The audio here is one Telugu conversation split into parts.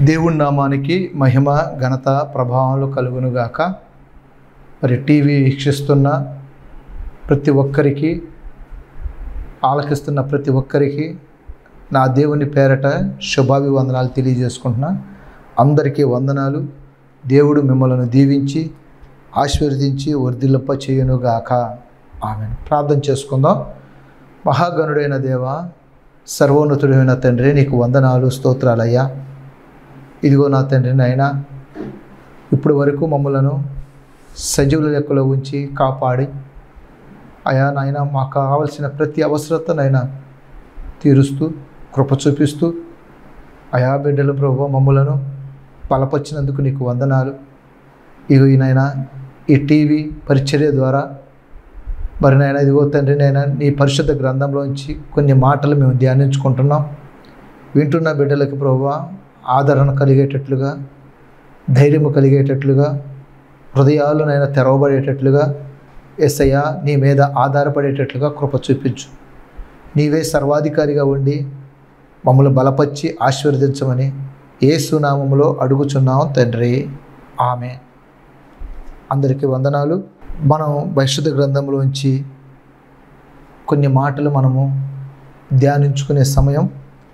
దేవుడి నామానికి మహిమ ఘనత ప్రభావాలు కలుగునుగాక మరి టీవీ వీక్షిస్తున్న ప్రతి ఒక్కరికి ఆలకిస్తున్న ప్రతి ఒక్కరికి నా దేవుని పేరట శుభాభివందనాలు తెలియజేసుకుంటున్నా అందరికీ వందనాలు దేవుడు మిమ్మల్ని దీవించి ఆశీర్వదించి వర్ధిల్లప్ప చేయునుగాక ఆమె ప్రార్థన చేసుకుందాం మహాగణుడైన దేవ సర్వోన్నతుడైన తండ్రి నీకు వందనాలు స్తోత్రాలయ్యా ఇదిగో నా తండ్రి నాయన ఇప్పటి వరకు మమ్మలను సజీవుల లెక్కలో ఉంచి కాపాడి అయా నాయన మాకు కావలసిన ప్రతి అవసరతనైనా తీరుస్తూ కృప చూపిస్తూ అయా బిడ్డలు ప్రభు మమ్మలను బలపరిచినందుకు నీకు వందనాలు ఇగో ఈయనైనా ఈ టీవీ పరిచర్య ద్వారా మరి నాయన ఇదిగో తండ్రి నాయన నీ పరిశుద్ధ గ్రంథంలోంచి కొన్ని మాటలు మేము ధ్యానించుకుంటున్నాం వింటున్న బిడ్డలకి ప్రభు ఆదరణ కలిగేటట్లుగా ధైర్యము కలిగేటట్లుగా హృదయాలునైనా తెరవబడేటట్లుగా ఎస్ఐయ నీ మీద ఆధారపడేటట్లుగా కృప చూపించు నీవే సర్వాధికారిగా ఉండి మమ్మల్ని బలపరిచి ఆశీర్వదించమని ఏ సునామములో అడుగుచున్నాం తండ్రి ఆమె అందరికీ వందనాలు మనం పరిశుద్ధ గ్రంథంలోంచి కొన్ని మాటలు మనము ధ్యానించుకునే సమయం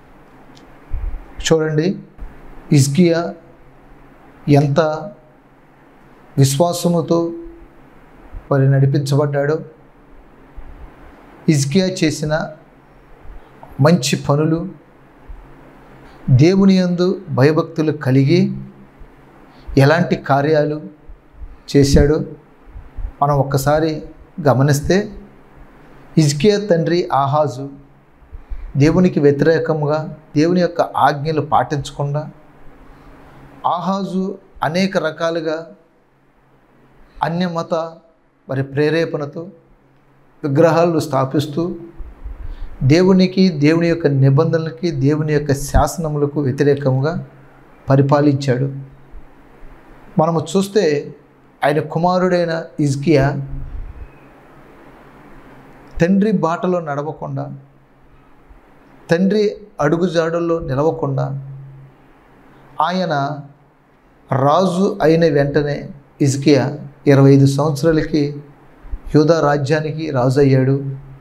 చూడండి ఇజ్కియా ఎంత విశ్వాసముతో మరి నడిపించబడ్డాడో ఇజ్కియా చేసిన మంచి పనులు దేవుని యందు భయభక్తులు కలిగి ఎలాంటి కార్యాలు చేశాడో మనం ఒక్కసారి గమనిస్తే ఇజ్కియా తండ్రి ఆహాజు దేవునికి వ్యతిరేకంగా దేవుని యొక్క ఆజ్ఞలు పాటించకుండా ఆహాజు అనేక రకాలుగా అన్యమత మరి ప్రేరేపణతో విగ్రహాలను స్థాపిస్తూ దేవునికి దేవుని యొక్క నిబంధనలకి దేవుని యొక్క శాసనములకు వ్యతిరేకంగా పరిపాలించాడు మనము చూస్తే ఆయన కుమారుడైన ఇజ్కియా తండ్రి బాటలో నడవకుండా తండ్రి అడుగుజాడల్లో నిలవకుండా ఆయన రాజు అయిన వెంటనే ఇజ్కియా ఇరవై ఐదు సంవత్సరాలకి యూదా రాజ్యానికి రాజు అయ్యాడు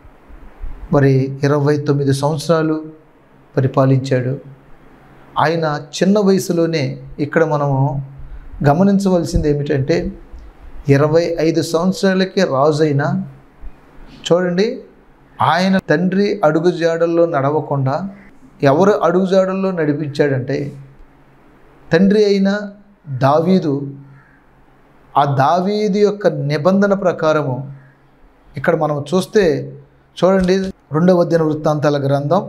మరి ఇరవై తొమ్మిది సంవత్సరాలు పరిపాలించాడు ఆయన చిన్న వయసులోనే ఇక్కడ మనము గమనించవలసింది ఏమిటంటే ఇరవై ఐదు సంవత్సరాలకి రాజు అయినా చూడండి ఆయన తండ్రి అడుగుజాడల్లో నడవకుండా ఎవరు అడుగుజాడల్లో నడిపించాడంటే తండ్రి అయిన దావీదు ఆ దావీదు యొక్క నిబంధన ప్రకారము ఇక్కడ మనం చూస్తే చూడండి రెండవ దిన వృత్తాంతాల గ్రంథం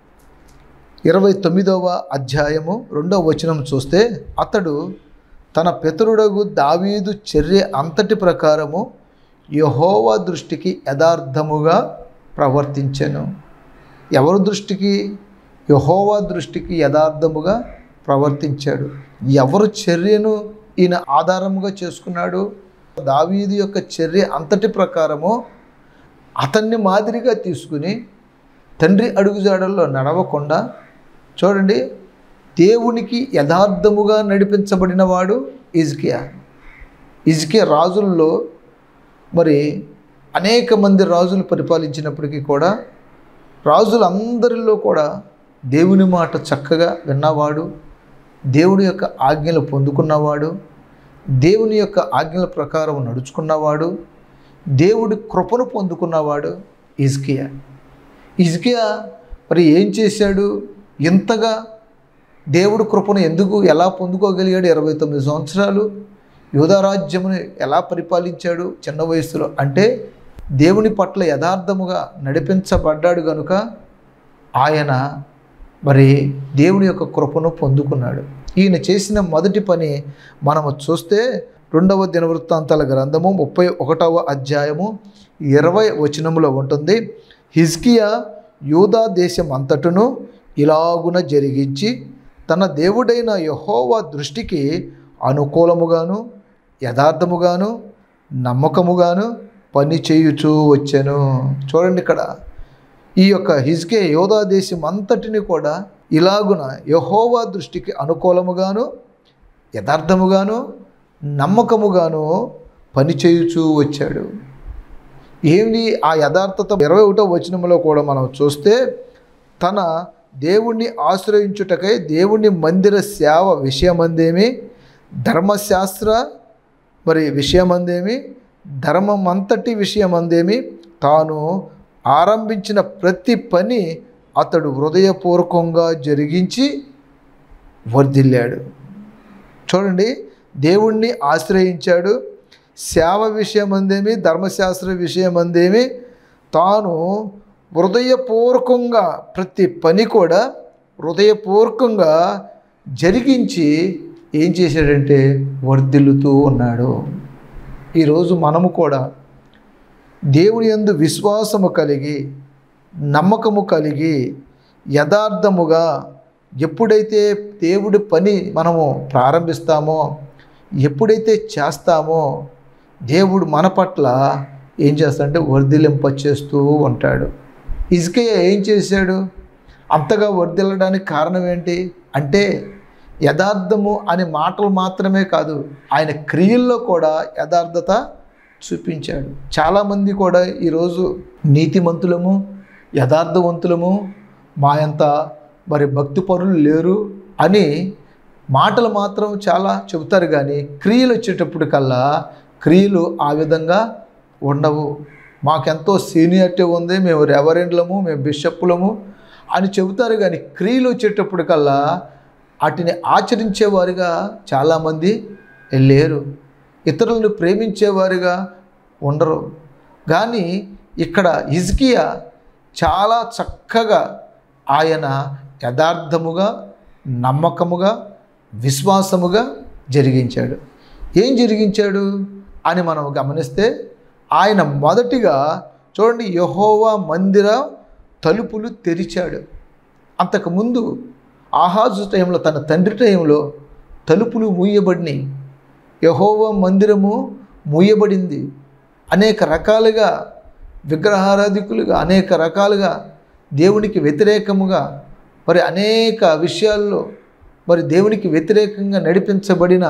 ఇరవై తొమ్మిదవ అధ్యాయము రెండవ వచనం చూస్తే అతడు తన పితరుడగు దావీదు చర్య అంతటి ప్రకారము యహోవా దృష్టికి యథార్థముగా ప్రవర్తించెను ఎవరి దృష్టికి యహోవా దృష్టికి యథార్థముగా ప్రవర్తించాడు ఎవరు చర్యను ఈయన ఆధారముగా చేసుకున్నాడు దావీదు యొక్క చర్య అంతటి ప్రకారము అతన్ని మాదిరిగా తీసుకుని తండ్రి అడుగుజాడల్లో నడవకుండా చూడండి దేవునికి యథార్థముగా నడిపించబడినవాడు ఇజ్కియా ఇజ్కియా రాజుల్లో మరి అనేక మంది రాజులు పరిపాలించినప్పటికీ కూడా రాజులందరిలో కూడా దేవుని మాట చక్కగా విన్నవాడు దేవుని యొక్క ఆజ్ఞలు పొందుకున్నవాడు దేవుని యొక్క ఆజ్ఞల ప్రకారం నడుచుకున్నవాడు దేవుడి కృపను పొందుకున్నవాడు ఇజ్కియా ఇజ్కియా మరి ఏం చేశాడు ఇంతగా దేవుడి కృపను ఎందుకు ఎలా పొందుకోగలిగాడు ఇరవై తొమ్మిది సంవత్సరాలు యూధరాజ్యమును ఎలా పరిపాలించాడు చిన్న వయసులో అంటే దేవుని పట్ల యథార్థముగా నడిపించబడ్డాడు కనుక ఆయన మరి దేవుని యొక్క కృపను పొందుకున్నాడు ఈయన చేసిన మొదటి పని మనము చూస్తే రెండవ దినవృత్తాంతాల గ్రంథము ముప్పై ఒకటవ అధ్యాయము ఇరవై వచనములో ఉంటుంది హిజ్కియా యూదా దేశం అంతటును ఇలాగున జరిగించి తన దేవుడైన యహోవా దృష్టికి అనుకూలముగాను యథార్థముగాను నమ్మకముగాను పని చేయుచూ వచ్చాను చూడండి ఇక్కడ ఈ యొక్క హిజ్కే యోధా దేశం అంతటిని కూడా ఇలాగున యహోవా దృష్టికి అనుకూలముగాను యథార్థముగాను నమ్మకముగాను పనిచేయుచూ వచ్చాడు ఏమి ఆ యథార్థత ఇరవై ఒకటో వచనంలో కూడా మనం చూస్తే తన దేవుణ్ణి ఆశ్రయించుటకై దేవుని మందిర సేవ విషయమందేమి ధర్మశాస్త్ర మరి విషయమందేమి ధర్మమంతటి విషయమందేమి తాను ఆరంభించిన ప్రతి పని అతడు హృదయపూర్వకంగా జరిగించి వర్ధిల్లాడు చూడండి దేవుణ్ణి ఆశ్రయించాడు సేవ విషయమందేమి ధర్మశాస్త్ర విషయమందేమి తాను హృదయపూర్వకంగా ప్రతి పని కూడా హృదయపూర్వకంగా జరిగించి ఏం చేశాడంటే వర్ధిల్లుతూ ఉన్నాడు ఈరోజు మనము కూడా దేవుని యందు విశ్వాసము కలిగి నమ్మకము కలిగి యథార్థముగా ఎప్పుడైతే దేవుడి పని మనము ప్రారంభిస్తామో ఎప్పుడైతే చేస్తామో దేవుడు మన పట్ల ఏం చేస్తాడంటే వర్ధిలింపచేస్తూ ఉంటాడు ఇసుకయ్య ఏం చేశాడు అంతగా వర్ధిల్లడానికి కారణం ఏంటి అంటే యథార్థము అనే మాటలు మాత్రమే కాదు ఆయన క్రియల్లో కూడా యథార్థత చూపించాడు చాలామంది కూడా ఈరోజు నీతిమంతులము యథార్థవంతులము మా అంత మరి భక్తి పరులు లేరు అని మాటలు మాత్రం చాలా చెబుతారు కానీ క్రియలు వచ్చేటప్పుడు కల్లా క్రియలు ఆ విధంగా ఉండవు మాకెంతో సీనియారిటీ ఉంది మేము రెవరెండ్లము మేము బిషప్పులము అని చెబుతారు కానీ క్రియలు వచ్చేటప్పుడు కల్లా వాటిని ఆచరించేవారుగా చాలామంది లేరు ఇతరులను ప్రేమించేవారుగా ఉండరు కానీ ఇక్కడ హిజ్కియా చాలా చక్కగా ఆయన యథార్థముగా నమ్మకముగా విశ్వాసముగా జరిగించాడు ఏం జరిగించాడు అని మనం గమనిస్తే ఆయన మొదటిగా చూడండి యహోవా మందిర తలుపులు తెరిచాడు అంతకుముందు ఆహాజు టైంలో తన తండ్రి టైంలో తలుపులు మూయబడినాయి యహోవా మందిరము మూయబడింది అనేక రకాలుగా విగ్రహారాధికులుగా అనేక రకాలుగా దేవునికి వ్యతిరేకముగా మరి అనేక విషయాల్లో మరి దేవునికి వ్యతిరేకంగా నడిపించబడిన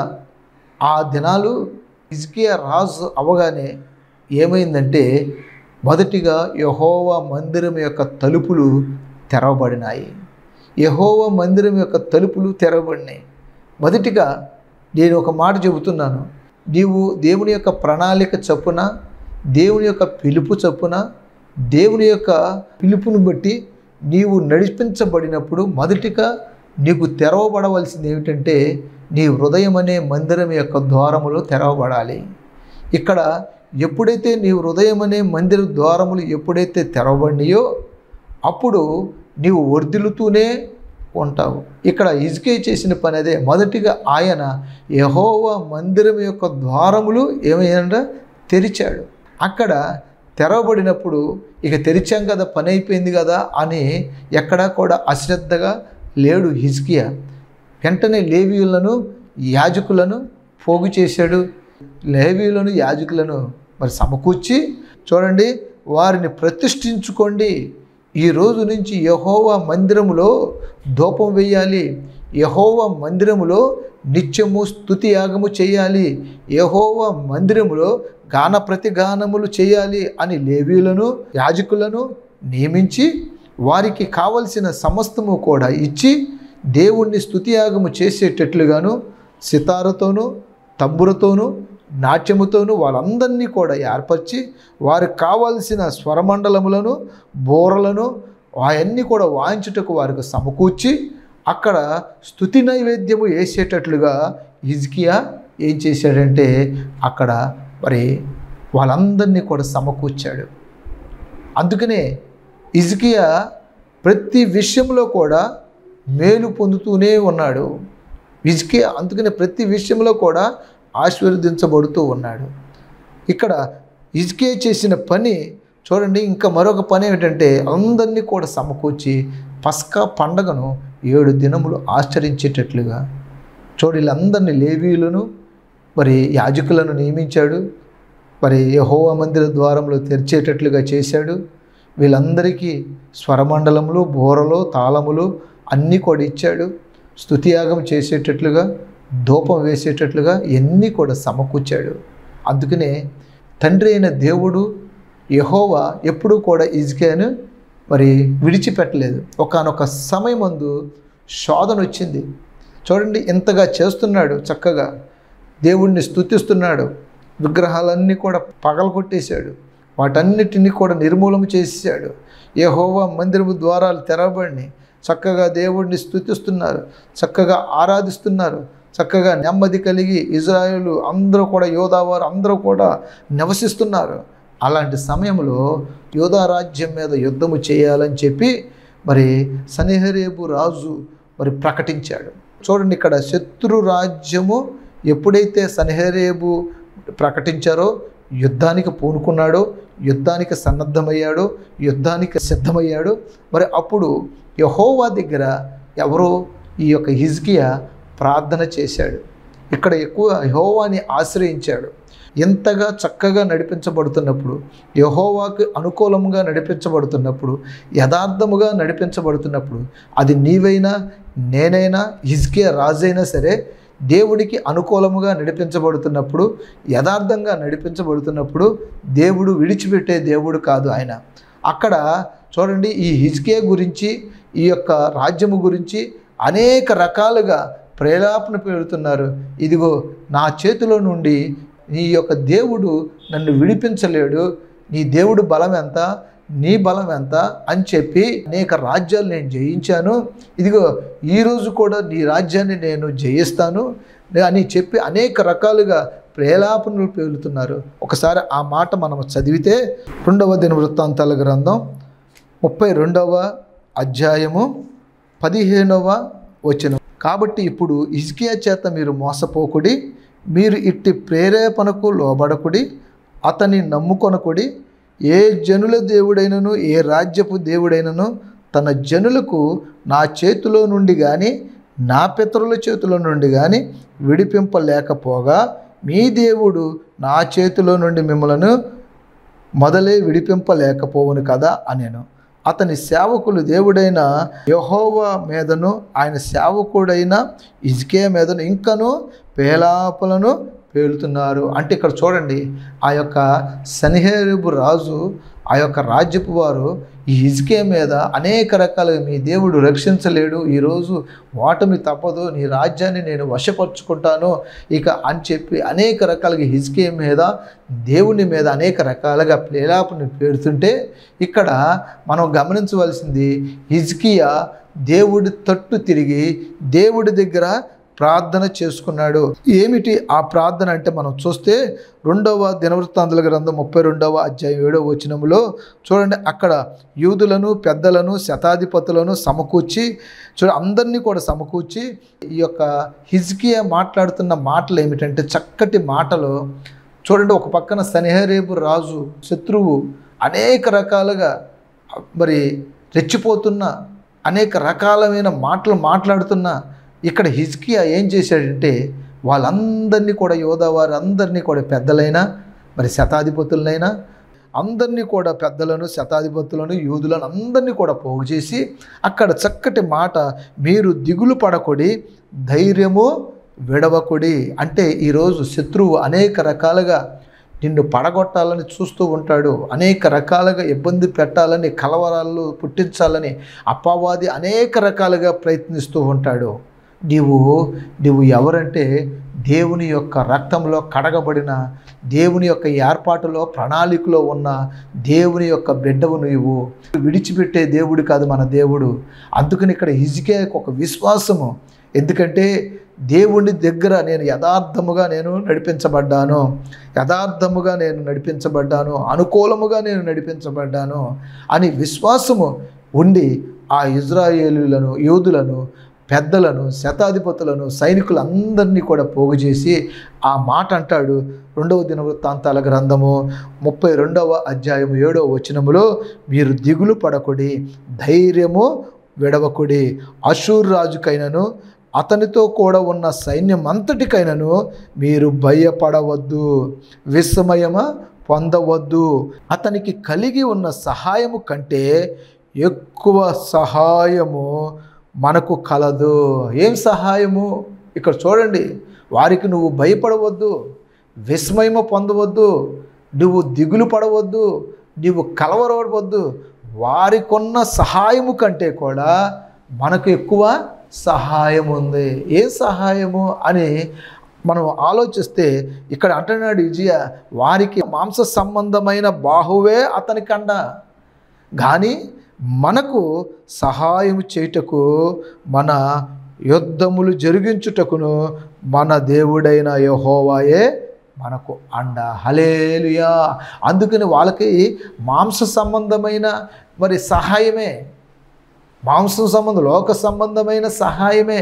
ఆ దినాలు ఇజ్కియా రాజు అవగానే ఏమైందంటే మొదటిగా యహోవా మందిరం యొక్క తలుపులు తెరవబడినాయి యహోవా మందిరం యొక్క తలుపులు తెరవబడినాయి మొదటిగా నేను ఒక మాట చెబుతున్నాను నీవు దేవుని యొక్క ప్రణాళిక చొప్పున దేవుని యొక్క పిలుపు చొప్పున దేవుని యొక్క పిలుపును బట్టి నీవు నడిపించబడినప్పుడు మొదటిగా నీకు తెరవబడవలసింది ఏమిటంటే నీ హృదయం అనే మందిరం యొక్క ద్వారములు తెరవబడాలి ఇక్కడ ఎప్పుడైతే నీ హృదయం అనే మందిర ద్వారములు ఎప్పుడైతే తెరవబడినాయో అప్పుడు నీవు వర్ధిల్లుతూనే ఉంటావు ఇక్కడ ఇజ్కే చేసిన పని అదే మొదటిగా ఆయన యహోవా మందిరం యొక్క ద్వారములు ఏమైందంటే తెరిచాడు అక్కడ తెరవబడినప్పుడు ఇక తెరిచాం కదా పని అయిపోయింది కదా అని ఎక్కడా కూడా అశ్రద్ధగా లేడు హిజ్కియా వెంటనే లేవీయులను యాజకులను పోగు చేశాడు లేవీయులను యాజకులను మరి సమకూర్చి చూడండి వారిని ప్రతిష్ఠించుకోండి ఈ రోజు నుంచి యహోవా మందిరములో ధూపం వేయాలి యహోవా మందిరములో నిత్యము స్తుతి యాగము చేయాలి యహోవా మందిరములో గాన ప్రతిగానములు చేయాలి అని లేవీయులను యాజకులను నియమించి వారికి కావలసిన సమస్తము కూడా ఇచ్చి దేవుణ్ణి స్తుతియాగము చేసేటట్లుగాను సితారతోనూ తంబురతోనూ నాట్యముతోనూ వాళ్ళందరినీ కూడా ఏర్పరిచి వారికి కావాల్సిన స్వరమండలములను బోరలను అవన్నీ కూడా వాయించుటకు వారికి సమకూర్చి అక్కడ స్థుతి నైవేద్యము వేసేటట్లుగా హిజ్కియా ఏం చేశాడంటే అక్కడ మరి వాళ్ళందరినీ కూడా సమకూర్చాడు అందుకనే ఇజ్కియా ప్రతి విషయంలో కూడా మేలు పొందుతూనే ఉన్నాడు ఇజ్కియా అందుకనే ప్రతి విషయంలో కూడా ఆశీర్వదించబడుతూ ఉన్నాడు ఇక్కడ ఇజ్కియా చేసిన పని చూడండి ఇంకా మరొక పని ఏమిటంటే అందరినీ కూడా సమకూర్చి పస్కా పండగను ఏడు దినములు ఆచరించేటట్లుగా చూడు వీళ్ళందరినీ లేవీయులను మరి యాజకులను నియమించాడు మరి యహోవా మందిర ద్వారంలో తెరిచేటట్లుగా చేశాడు వీళ్ళందరికీ స్వరమండలములు బోరలు తాళములు అన్నీ కూడా ఇచ్చాడు స్తుతియాగం చేసేటట్లుగా ధూపం వేసేటట్లుగా ఇవన్నీ కూడా సమకూర్చాడు అందుకనే తండ్రి అయిన దేవుడు యహోవా ఎప్పుడూ కూడా ఇజ్కేను మరి విడిచిపెట్టలేదు ఒకనొక సమయమందు శోధన వచ్చింది చూడండి ఇంతగా చేస్తున్నాడు చక్కగా దేవుణ్ణి స్తుతిస్తున్నాడు విగ్రహాలన్నీ కూడా పగలగొట్టేశాడు వాటన్నిటిని కూడా నిర్మూలన చేసేసాడు యెహోవా మందిరము ద్వారాలు తెరవబడి చక్కగా దేవుణ్ణి స్తుతిస్తున్నారు చక్కగా ఆరాధిస్తున్నారు చక్కగా నెమ్మది కలిగి ఇజ్రాయేలు అందరూ కూడా యోధావారు అందరూ కూడా నివసిస్తున్నారు అలాంటి సమయంలో యోధా రాజ్యం మీద యుద్ధము చేయాలని చెప్పి మరి సనిహరేబు రాజు మరి ప్రకటించాడు చూడండి ఇక్కడ శత్రు రాజ్యము ఎప్పుడైతే సనిహరేబు ప్రకటించారో యుద్ధానికి పూనుకున్నాడో యుద్ధానికి సన్నద్ధమయ్యాడో యుద్ధానికి సిద్ధమయ్యాడు మరి అప్పుడు యహోవా దగ్గర ఎవరో ఈ యొక్క హిజ్కియా ప్రార్థన చేశాడు ఇక్కడ ఎక్కువ యహోవాని ఆశ్రయించాడు ఎంతగా చక్కగా నడిపించబడుతున్నప్పుడు యహోవాకు అనుకూలంగా నడిపించబడుతున్నప్పుడు యథార్థముగా నడిపించబడుతున్నప్పుడు అది నీవైనా నేనైనా హిజ్కియా రాజైనా సరే దేవుడికి అనుకూలముగా నడిపించబడుతున్నప్పుడు యథార్థంగా నడిపించబడుతున్నప్పుడు దేవుడు విడిచిపెట్టే దేవుడు కాదు ఆయన అక్కడ చూడండి ఈ హిజ్కియా గురించి ఈ యొక్క రాజ్యము గురించి అనేక రకాలుగా ప్రేలాపన పెడుతున్నారు ఇదిగో నా చేతిలో నుండి నీ యొక్క దేవుడు నన్ను విడిపించలేడు నీ దేవుడు బలం ఎంత నీ బలం ఎంత అని చెప్పి అనేక రాజ్యాలు నేను జయించాను ఇదిగో ఈరోజు కూడా నీ రాజ్యాన్ని నేను జయిస్తాను అని చెప్పి అనేక రకాలుగా ప్రేలాపనలు పేలుతున్నారు ఒకసారి ఆ మాట మనం చదివితే రెండవ దిన వృత్తాంతాల గ్రంథం ముప్పై రెండవ అధ్యాయము పదిహేనవ వచనం కాబట్టి ఇప్పుడు ఇజ్కియా చేత మీరు మోసపోకుడి మీరు ఇట్టి ప్రేరేపణకు లోబడకుడి అతని నమ్ముకొనకుడి ఏ జనుల దేవుడైనను ఏ రాజ్యపు దేవుడైనను తన జనులకు నా చేతిలో నుండి కానీ నా పితరుల చేతిలో నుండి కానీ విడిపింపలేకపోగా మీ దేవుడు నా చేతిలో నుండి మిమ్మలను మొదలే విడిపింపలేకపోవును కదా అనేను అతని సేవకులు దేవుడైన యహోవా మీదను ఆయన సేవకుడైన ఇజ్కే మీదను ఇంకను పేలాపలను పేలుతున్నారు అంటే ఇక్కడ చూడండి ఆ యొక్క సనిహేరుబు రాజు ఆ యొక్క రాజ్యపు వారు ఈ హిజ్కే మీద అనేక రకాలుగా మీ దేవుడు రక్షించలేడు ఈరోజు ఓటమి తప్పదు నీ రాజ్యాన్ని నేను వశపరుచుకుంటాను ఇక అని చెప్పి అనేక రకాలుగా హిజ్కే మీద దేవుని మీద అనేక రకాలుగా ప్రేలాపని పెడుతుంటే ఇక్కడ మనం గమనించవలసింది హిజ్కియా దేవుడి తట్టు తిరిగి దేవుడి దగ్గర ప్రార్థన చేసుకున్నాడు ఏమిటి ఆ ప్రార్థన అంటే మనం చూస్తే రెండవ దినవృత్తాంతుల గ్రంథం ముప్పై రెండవ అధ్యాయం ఏడవ వచనంలో చూడండి అక్కడ యూదులను పెద్దలను శతాధిపతులను సమకూర్చి చూడ అందరినీ కూడా సమకూర్చి ఈ యొక్క హిజ్కియా మాట్లాడుతున్న మాటలు ఏమిటంటే చక్కటి మాటలు చూడండి ఒక పక్కన సనిహరేబు రాజు శత్రువు అనేక రకాలుగా మరి రెచ్చిపోతున్న అనేక రకాలమైన మాటలు మాట్లాడుతున్న ఇక్కడ హిజ్కియా ఏం చేశాడంటే వాళ్ళందరినీ కూడా యోధావారు అందరినీ కూడా పెద్దలైనా మరి శతాధిపతులనైనా అందరినీ కూడా పెద్దలను శతాధిపతులను యూదులను అందరినీ కూడా పోగు చేసి అక్కడ చక్కటి మాట మీరు దిగులు పడకొడి ధైర్యము విడవకుడి అంటే ఈరోజు శత్రువు అనేక రకాలుగా నిన్ను పడగొట్టాలని చూస్తూ ఉంటాడు అనేక రకాలుగా ఇబ్బంది పెట్టాలని కలవరాలు పుట్టించాలని అపవాది అనేక రకాలుగా ప్రయత్నిస్తూ ఉంటాడు నీవు నువ్వు ఎవరంటే దేవుని యొక్క రక్తంలో కడగబడిన దేవుని యొక్క ఏర్పాటులో ప్రణాళికలో ఉన్న దేవుని యొక్క బిడ్డవు నీవు విడిచిపెట్టే దేవుడు కాదు మన దేవుడు అందుకని ఇక్కడ హిజికే ఒక విశ్వాసము ఎందుకంటే దేవుని దగ్గర నేను యథార్థముగా నేను నడిపించబడ్డాను యథార్థముగా నేను నడిపించబడ్డాను అనుకూలముగా నేను నడిపించబడ్డాను అని విశ్వాసము ఉండి ఆ ఇజ్రాయేలులను యూదులను పెద్దలను శతాధిపతులను సైనికులందరినీ కూడా పోగు చేసి ఆ మాట అంటాడు రెండవ దిన వృత్తాంతాల గ్రంథము ముప్పై రెండవ అధ్యాయము ఏడవ వచనములో మీరు దిగులు పడకుడి ధైర్యము విడవకుడి అషూర్ రాజుకైనను అతనితో కూడా ఉన్న సైన్యం అంతటికైనను మీరు భయపడవద్దు విస్మయమ పొందవద్దు అతనికి కలిగి ఉన్న సహాయము కంటే ఎక్కువ సహాయము మనకు కలదు ఏం సహాయము ఇక్కడ చూడండి వారికి నువ్వు భయపడవద్దు విస్మయము పొందవద్దు నువ్వు దిగులు పడవద్దు నువ్వు కలవరవద్దు వారికున్న సహాయము కంటే కూడా మనకు ఎక్కువ సహాయం ఉంది ఏ సహాయము అని మనం ఆలోచిస్తే ఇక్కడ అంటున్నాడు విజయ వారికి మాంస సంబంధమైన బాహువే అతని కండ కానీ మనకు సహాయం చేయుటకు మన యుద్ధములు జరిగించుటకును మన దేవుడైన యహోవాయే మనకు అండ హలేలుయా అందుకని వాళ్ళకి మాంస సంబంధమైన మరి సహాయమే మాంసం సంబంధం లోక సంబంధమైన సహాయమే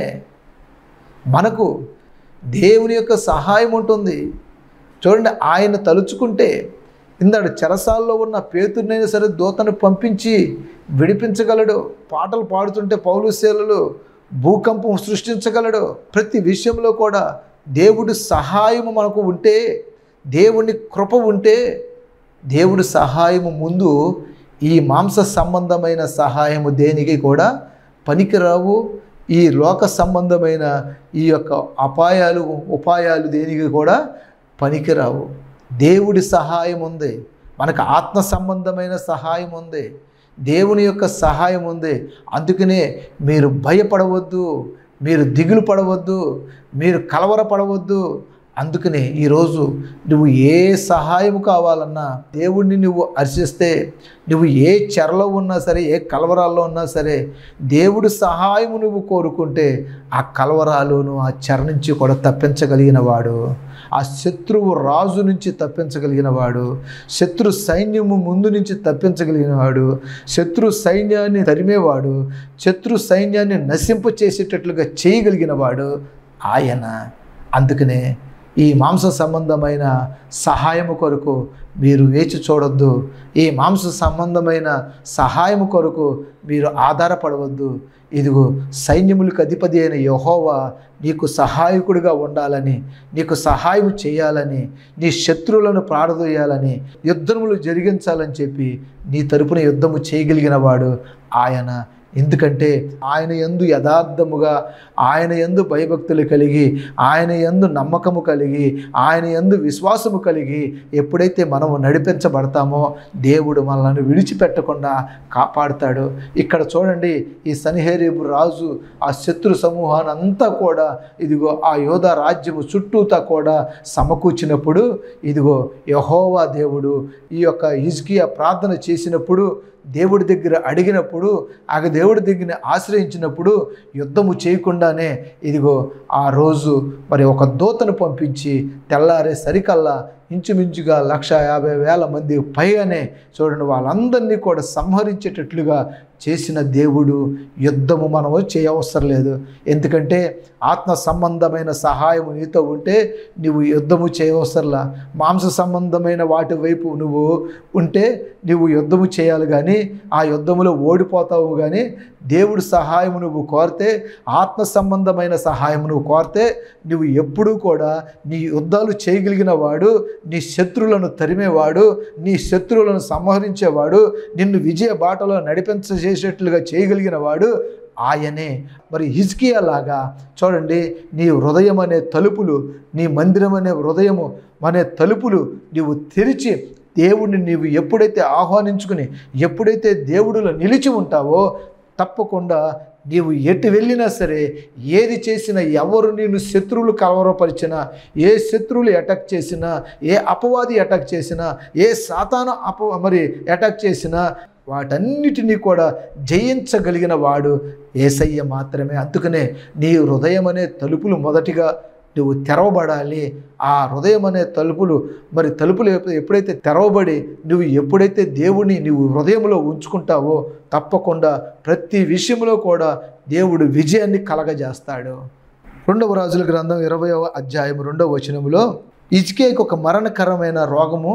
మనకు దేవుని యొక్క సహాయం ఉంటుంది చూడండి ఆయన తలుచుకుంటే ఇందాడు చెరసాల్లో ఉన్న పేతుడినైనా సరే దూతను పంపించి విడిపించగలడు పాటలు పాడుతుంటే పౌలు శేలలు భూకంపం సృష్టించగలడు ప్రతి విషయంలో కూడా దేవుడి సహాయము మనకు ఉంటే దేవుని కృప ఉంటే దేవుడి సహాయము ముందు ఈ మాంస సంబంధమైన సహాయము దేనికి కూడా పనికిరావు ఈ లోక సంబంధమైన ఈ యొక్క అపాయాలు ఉపాయాలు దేనికి కూడా పనికిరావు దేవుడి సహాయం ఉంది మనకు ఆత్మ సంబంధమైన సహాయం ఉంది దేవుని యొక్క సహాయం ఉంది అందుకనే మీరు భయపడవద్దు మీరు దిగులు పడవద్దు మీరు కలవరపడవద్దు అందుకనే ఈరోజు నువ్వు ఏ సహాయం కావాలన్నా దేవుణ్ణి నువ్వు హర్షిస్తే నువ్వు ఏ చెరలో ఉన్నా సరే ఏ కలవరాల్లో ఉన్నా సరే దేవుడి సహాయము నువ్వు కోరుకుంటే ఆ కలవరాలును ఆ చెర నుంచి కూడా తప్పించగలిగిన వాడు ఆ శత్రువు రాజు నుంచి తప్పించగలిగిన వాడు శత్రు సైన్యము ముందు నుంచి తప్పించగలిగిన వాడు శత్రు సైన్యాన్ని తరిమేవాడు శత్రు సైన్యాన్ని నశింప చేసేటట్లుగా చేయగలిగిన వాడు ఆయన అందుకనే ఈ మాంస సంబంధమైన సహాయము కొరకు మీరు వేచి చూడొద్దు ఈ మాంస సంబంధమైన సహాయము కొరకు మీరు ఆధారపడవద్దు ఇదిగో సైన్యములకు అధిపతి అయిన యహోవా నీకు సహాయకుడిగా ఉండాలని నీకు సహాయం చేయాలని నీ శత్రువులను ప్రారదోయాలని యుద్ధములు జరిగించాలని చెప్పి నీ తరపున యుద్ధము చేయగలిగిన వాడు ఆయన ఎందుకంటే ఆయన ఎందు యథార్థముగా ఆయన ఎందు భయభక్తులు కలిగి ఆయన ఎందు నమ్మకము కలిగి ఆయన ఎందు విశ్వాసము కలిగి ఎప్పుడైతే మనము నడిపించబడతామో దేవుడు మనల్ని విడిచిపెట్టకుండా కాపాడుతాడు ఇక్కడ చూడండి ఈ సనిహేరీబు రాజు ఆ శత్రు సమూహాన్ని అంతా కూడా ఇదిగో ఆ యోధ రాజ్యము చుట్టూతా కూడా సమకూర్చినప్పుడు ఇదిగో యహోవా దేవుడు ఈ యొక్క ఇజ్కియా ప్రార్థన చేసినప్పుడు దేవుడి దగ్గర అడిగినప్పుడు ఆ దేవుడి దగ్గర ఆశ్రయించినప్పుడు యుద్ధము చేయకుండానే ఇదిగో ఆ రోజు మరి ఒక దూతను పంపించి తెల్లారే సరికల్లా ఇంచుమించుగా లక్ష యాభై వేల మంది పైగానే చూడండి వాళ్ళందరినీ కూడా సంహరించేటట్లుగా చేసిన దేవుడు యుద్ధము మనము చేయవసరం లేదు ఎందుకంటే ఆత్మ సంబంధమైన సహాయం నీతో ఉంటే నువ్వు యుద్ధము చేయవసరంలా మాంస సంబంధమైన వాటి వైపు నువ్వు ఉంటే నువ్వు యుద్ధము చేయాలి కానీ ఆ యుద్ధములో ఓడిపోతావు కానీ దేవుడి సహాయం నువ్వు కోరితే ఆత్మ సంబంధమైన సహాయం నువ్వు కోరితే నువ్వు ఎప్పుడూ కూడా నీ యుద్ధాలు చేయగలిగిన వాడు నీ శత్రువులను తరిమేవాడు నీ శత్రువులను సంహరించేవాడు నిన్ను విజయ బాటలో నడిపించేసేట్లుగా చేయగలిగిన వాడు ఆయనే మరి హిజ్కియా లాగా చూడండి నీ హృదయం అనే తలుపులు నీ మందిరం అనే హృదయము అనే తలుపులు నీవు తెరిచి దేవుడిని నీవు ఎప్పుడైతే ఆహ్వానించుకుని ఎప్పుడైతే దేవుడిలో నిలిచి ఉంటావో తప్పకుండా నీవు ఎటు వెళ్ళినా సరే ఏది చేసినా ఎవరు నేను శత్రువులు కలవరపరిచినా ఏ శత్రువులు అటాక్ చేసినా ఏ అపవాది అటాక్ చేసినా ఏ సాతాను అప మరి అటాక్ చేసినా వాటన్నిటినీ కూడా జయించగలిగిన వాడు ఏసయ్య మాత్రమే అందుకనే నీ హృదయం అనే తలుపులు మొదటిగా నువ్వు తెరవబడాలి ఆ హృదయం అనే తలుపులు మరి తలుపులు ఎప్పు- ఎప్పుడైతే తెరవబడి నువ్వు ఎప్పుడైతే దేవుని నువ్వు హృదయంలో ఉంచుకుంటావో తప్పకుండా ప్రతి విషయంలో కూడా దేవుడు విజయాన్ని కలగజేస్తాడు రెండవ రాజుల గ్రంథం ఇరవయవ అధ్యాయం రెండవ వచనంలో ఇజ్కేకి ఒక మరణకరమైన రోగము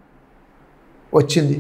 వచ్చింది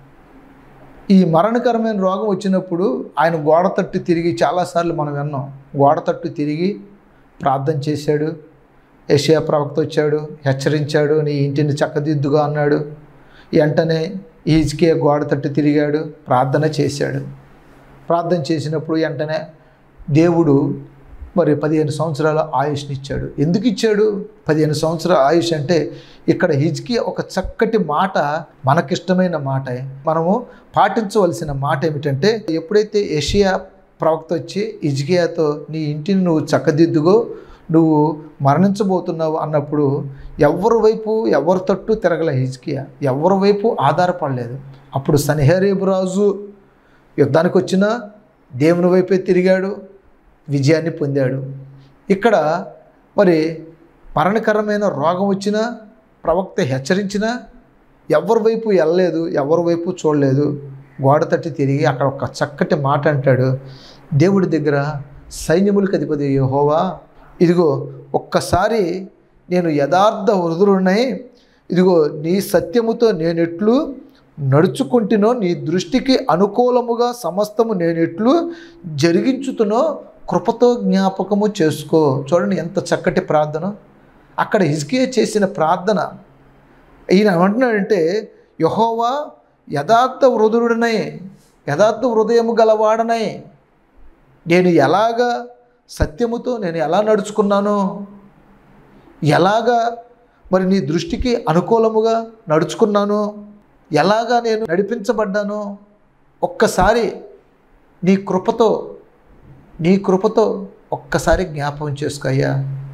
ఈ మరణకరమైన రోగం వచ్చినప్పుడు ఆయన గోడ తట్టు తిరిగి చాలాసార్లు మనం విన్నాం గోడ తట్టు తిరిగి ప్రార్థన చేశాడు ఏషియా ప్రవక్త వచ్చాడు హెచ్చరించాడు నీ ఇంటిని చక్కదిద్దుగా అన్నాడు వెంటనే ఈజ్కే గోడ తట్టు తిరిగాడు ప్రార్థన చేశాడు ప్రార్థన చేసినప్పుడు వెంటనే దేవుడు మరి పదిహేను సంవత్సరాల ఆయుష్ని ఇచ్చాడు ఎందుకు ఇచ్చాడు పదిహేను సంవత్సరాల ఆయుష్ అంటే ఇక్కడ హిజ్కి ఒక చక్కటి మాట మనకిష్టమైన మాట మనము పాటించవలసిన మాట ఏమిటంటే ఎప్పుడైతే ఏషియా ప్రవక్త వచ్చి ఇజ్కియాతో నీ ఇంటిని నువ్వు చక్కదిద్దుగో నువ్వు మరణించబోతున్నావు అన్నప్పుడు ఎవరి వైపు ఎవరి తట్టు తిరగల హిజ్కియా ఎవరి వైపు ఆధారపడలేదు అప్పుడు సనిహరేబు రాజు యుద్ధానికి వచ్చినా దేవుని వైపే తిరిగాడు విజయాన్ని పొందాడు ఇక్కడ మరి మరణకరమైన రోగం వచ్చినా ప్రవక్త హెచ్చరించినా ఎవరి వైపు వెళ్ళలేదు ఎవరి వైపు చూడలేదు గోడ తట్టి తిరిగి అక్కడ ఒక చక్కటి మాట అంటాడు దేవుడి దగ్గర సైన్యములకు అధిపతి యెహోవా ఇదిగో ఒక్కసారి నేను యథార్థ హృదయున్నాయి ఇదిగో నీ సత్యముతో నేనెట్లు నడుచుకుంటునో నీ దృష్టికి అనుకూలముగా సమస్తము నేనెట్లు జరిగించుతునో కృపతో జ్ఞాపకము చేసుకో చూడండి ఎంత చక్కటి ప్రార్థన అక్కడ హిజ్కియా చేసిన ప్రార్థన ఈయన ఏమంటున్నాడంటే యహోవా యథార్థ హృదయుడనై యథార్థ హృదయము గలవాడనై నేను ఎలాగా సత్యముతో నేను ఎలా నడుచుకున్నానో ఎలాగా మరి నీ దృష్టికి అనుకూలముగా నడుచుకున్నానో ఎలాగా నేను నడిపించబడ్డానో ఒక్కసారి నీ కృపతో నీ కృపతో ఒక్కసారి జ్ఞాపకం చేసుకో అయ్యా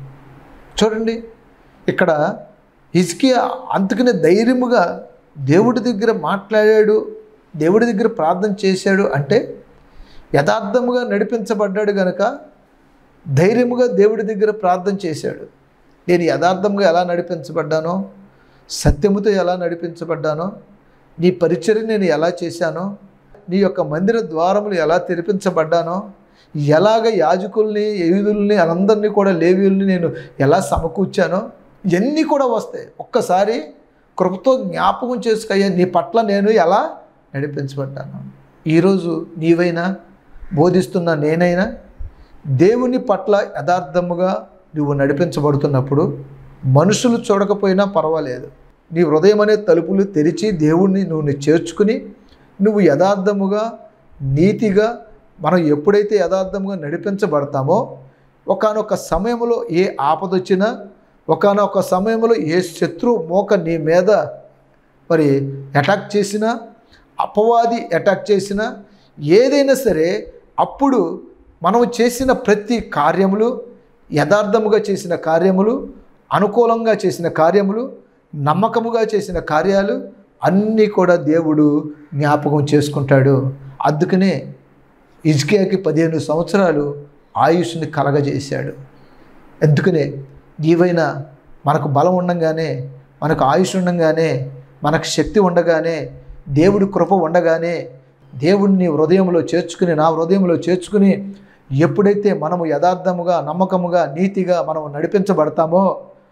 చూడండి ఇక్కడ హిజ్కియా అందుకనే ధైర్యముగా దేవుడి దగ్గర మాట్లాడాడు దేవుడి దగ్గర ప్రార్థన చేశాడు అంటే యథార్థముగా నడిపించబడ్డాడు గనక ధైర్యముగా దేవుడి దగ్గర ప్రార్థన చేశాడు నేను యథార్థంగా ఎలా నడిపించబడ్డానో సత్యముతో ఎలా నడిపించబడ్డానో నీ పరిచర్య నేను ఎలా చేశానో నీ యొక్క మందిర ద్వారములు ఎలా తెరిపించబడ్డానో ఎలాగ యాజకుల్ని యూదుల్ని అందరినీ కూడా లేవీయుల్ని నేను ఎలా సమకూర్చానో ఇవన్నీ కూడా వస్తాయి ఒక్కసారి కృపతో జ్ఞాపకం చేసుకయ్యా నీ పట్ల నేను ఎలా నడిపించబడ్డాను ఈరోజు నీవైనా బోధిస్తున్న నేనైనా దేవుని పట్ల యథార్థముగా నువ్వు నడిపించబడుతున్నప్పుడు మనుషులు చూడకపోయినా పర్వాలేదు నీ హృదయం అనే తలుపులు తెరిచి దేవుణ్ణి నువ్వు చేర్చుకుని నువ్వు యథార్థముగా నీతిగా మనం ఎప్పుడైతే యథార్థముగా నడిపించబడతామో ఒకానొక సమయంలో ఏ ఆపద వచ్చినా ఒకానొక సమయంలో ఏ శత్రు మోక నీ మీద మరి అటాక్ చేసినా అపవాది అటాక్ చేసినా ఏదైనా సరే అప్పుడు మనం చేసిన ప్రతి కార్యములు యథార్థముగా చేసిన కార్యములు అనుకూలంగా చేసిన కార్యములు నమ్మకముగా చేసిన కార్యాలు అన్నీ కూడా దేవుడు జ్ఞాపకం చేసుకుంటాడు అందుకనే ఇజ్కియాకి పదిహేను సంవత్సరాలు ఆయుష్ని కలగజేశాడు ఎందుకనే నీవైనా మనకు బలం ఉండగానే మనకు ఆయుష్ ఉండగానే మనకు శక్తి ఉండగానే దేవుడి కృప ఉండగానే దేవుడిని హృదయంలో చేర్చుకుని నా హృదయంలో చేర్చుకుని ఎప్పుడైతే మనము యథార్థముగా నమ్మకముగా నీతిగా మనం నడిపించబడతామో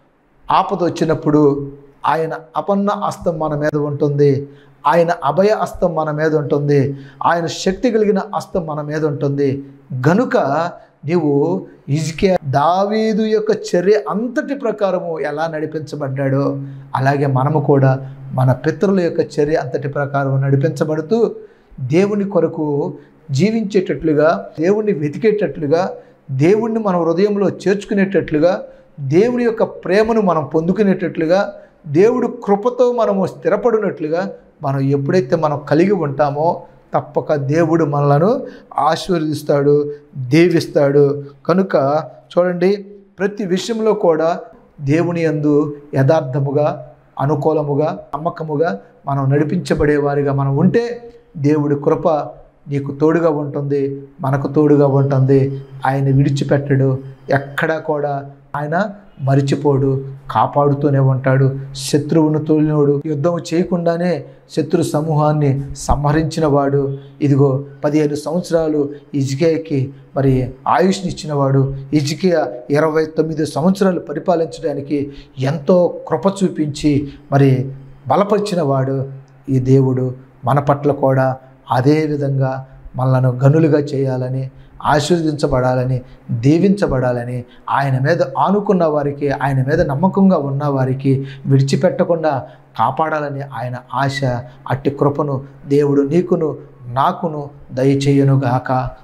ఆపద వచ్చినప్పుడు ఆయన అపన్న హస్తం మన మీద ఉంటుంది ఆయన అభయ హస్తం మన మీద ఉంటుంది ఆయన శక్తి కలిగిన హస్తం మన మీద ఉంటుంది గనుక నీవు ఇజ్కే దావీదు యొక్క చర్య అంతటి ప్రకారము ఎలా నడిపించబడ్డాడో అలాగే మనము కూడా మన పితరుల యొక్క చర్య అంతటి ప్రకారం నడిపించబడుతూ దేవుని కొరకు జీవించేటట్లుగా దేవుణ్ణి వెతికేటట్లుగా దేవుణ్ణి మన హృదయంలో చేర్చుకునేటట్లుగా దేవుని యొక్క ప్రేమను మనం పొందుకునేటట్లుగా దేవుడు కృపతో మనము స్థిరపడినట్లుగా మనం ఎప్పుడైతే మనం కలిగి ఉంటామో తప్పక దేవుడు మనలను ఆశీర్వదిస్తాడు దీవిస్తాడు కనుక చూడండి ప్రతి విషయంలో కూడా దేవుని యందు యథార్థముగా అనుకూలముగా నమ్మకముగా మనం నడిపించబడే వారిగా మనం ఉంటే దేవుడి కృప నీకు తోడుగా ఉంటుంది మనకు తోడుగా ఉంటుంది ఆయన విడిచిపెట్టడు ఎక్కడా కూడా ఆయన మరిచిపోడు కాపాడుతూనే ఉంటాడు శత్రువును తోలినోడు యుద్ధం చేయకుండానే శత్రు సమూహాన్ని సంహరించిన వాడు ఇదిగో పదిహేను సంవత్సరాలు ఇజ్కేకి మరి ఆయుష్ని ఇచ్చినవాడు ఇజ్కియా ఇరవై తొమ్మిది సంవత్సరాలు పరిపాలించడానికి ఎంతో కృప చూపించి మరి బలపరిచిన వాడు ఈ దేవుడు మన పట్ల కూడా అదే విధంగా మనలను గనులుగా చేయాలని ఆశీర్వదించబడాలని దీవించబడాలని ఆయన మీద ఆనుకున్న వారికి ఆయన మీద నమ్మకంగా ఉన్న వారికి విడిచిపెట్టకుండా కాపాడాలని ఆయన ఆశ అట్టి కృపను దేవుడు నీకును నాకును దయచేయనుగాక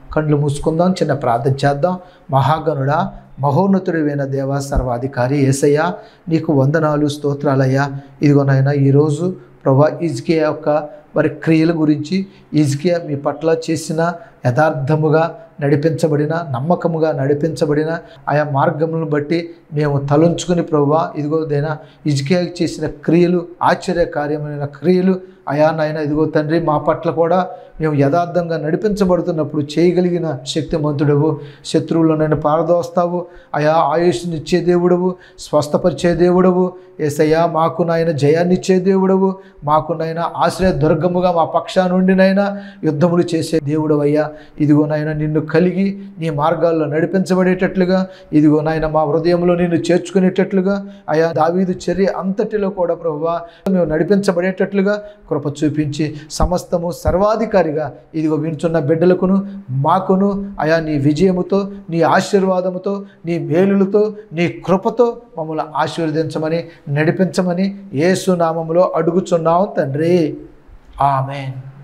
కళ్ళు మూసుకుందాం చిన్న ప్రార్థన చేద్దాం మహాగణుడా మహోన్నతుడివైన దేవ సర్వాధికారి ఏసయ్య నీకు వందనాలు స్తోత్రాలయ్యా ఇదిగో నాయన ఈరోజు ప్రభా ఇజ్కియా యొక్క మరి క్రియల గురించి ఇజ్కియా మీ పట్ల చేసిన యథార్థముగా నడిపించబడిన నమ్మకముగా నడిపించబడిన ఆయా మార్గములను బట్టి మేము తలంచుకుని ప్రభా ఇదిగో దైనా ఇజ్కియాకి చేసిన క్రియలు ఆశ్చర్యకార్యమైన క్రియలు అయా నాయన ఇదిగో తండ్రి మా పట్ల కూడా మేము యథార్థంగా నడిపించబడుతున్నప్పుడు చేయగలిగిన శక్తిమంతుడవు శత్రువులను పారదోస్తావు అయా ఆయుష్నిచ్చే దేవుడవు స్వస్థపరిచే దేవుడవు ఏసయ్యా మాకు నాయన జయాన్నిచ్చే దేవుడవు మాకు నాయన ఆశ్రయ దుర్గముగా మా పక్షా నుండి నాయన యుద్ధములు చేసే దేవుడు అయ్యా ఇదిగో నాయన నిన్ను కలిగి నీ మార్గాల్లో నడిపించబడేటట్లుగా ఇదిగో నాయన మా హృదయంలో నిన్ను చేర్చుకునేటట్లుగా అయా దావీదు చర్య అంతటిలో కూడా ప్రభువా మేము నడిపించబడేటట్లుగా కృప చూపించి సమస్తము సర్వాధికారిగా ఇదిగో వింటున్న బిడ్డలకును మాకును అయా నీ విజయముతో నీ ఆశీర్వాదముతో నీ మేలులతో నీ కృపతో మమ్మల్ని ఆశీర్వదించమని నడిపించమని యేసు నామములో అడుగుచున్నాం తండ్రి ఆమెన్